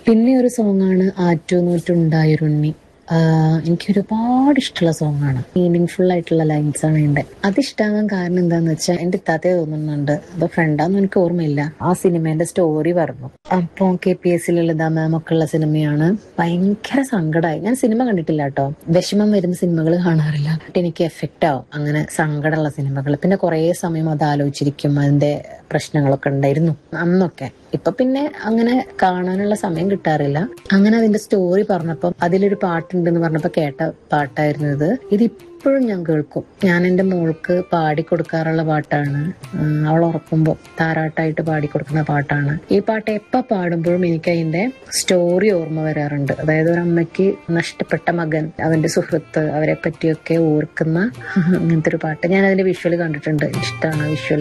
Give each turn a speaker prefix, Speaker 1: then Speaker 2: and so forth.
Speaker 1: പിന്നെ ഒരു സോങ്ങാണ് ആറ്റുനൂറ്റുണ്ടായൊരുണ്ണി ആഹ് എനിക്ക് ഒരുപാട് ഇഷ്ടമുള്ള സോങ്ങാണ് മീനിങ് ഫുൾ ആയിട്ടുള്ള ലൈൻസ് ആണ് എൻ്റെ അതിഷ്ടാവാൻ കാരണം എന്താന്ന് വെച്ചാൽ എൻ്റെ ഇത്താത്തേ തോന്നുന്നുണ്ട് അത് ഫ്രണ്ടാന്ന് എനിക്ക് ഓർമ്മയില്ല ആ സിനിമേന്റെ സ്റ്റോറി പറഞ്ഞു അപ്പൊ K P S Lalitha ma'am ഒക്കെ ഉള്ള സിനിമയാണ് ഭയങ്കര സങ്കടമായി ഞാൻ സിനിമ കണ്ടിട്ടില്ല കേട്ടോ വിഷമം വരുന്ന സിനിമകൾ കാണാറില്ല എന്നിട്ട് എനിക്ക് എഫക്റ്റ് ആവും അങ്ങനെ സങ്കടമുള്ള സിനിമകൾ പിന്നെ കുറേ സമയം അത് ആലോചിച്ചിരിക്കും അതിന്റെ പ്രശ്നങ്ങളൊക്കെ ഉണ്ടായിരുന്നു അന്നൊക്കെ ഇപ്പൊ പിന്നെ അങ്ങനെ കാണാനുള്ള സമയം കിട്ടാറില്ല അങ്ങനെ അതിന്റെ സ്റ്റോറി പറഞ്ഞപ്പം അതിലൊരു പാട്ടുണ്ടെന്ന് പറഞ്ഞപ്പോ കേട്ട പാട്ടായിരുന്നു ഇത് ഇത് ഇപ്പോഴും ഞാൻ കേൾക്കും ഞാൻ എൻ്റെ മോൾക്ക് പാടി കൊടുക്കാറുള്ള പാട്ടാണ് ഉം, അവൾ ഉറക്കുമ്പോൾ താരാട്ടായിട്ട് പാടി കൊടുക്കുന്ന പാട്ടാണ് ഈ പാട്ട് എപ്പോൾ പാടുമ്പോഴും എനിക്ക് അതിന്റെ സ്റ്റോറി ഓർമ്മ വരാറുണ്ട് അതായത് ഒരു അമ്മയ്ക്ക് നഷ്ടപ്പെട്ട മകൻ അവന്റെ സുഹൃത്ത് അവരെ പറ്റിയൊക്കെ ഓർക്കുന്ന അങ്ങനത്തെ ഒരു പാട്ട് ഞാൻ അതിന്റെ വിഷ്വൽ കണ്ടിട്ടുണ്ട് ഇഷ്ടമാണ് വിഷ്വൽ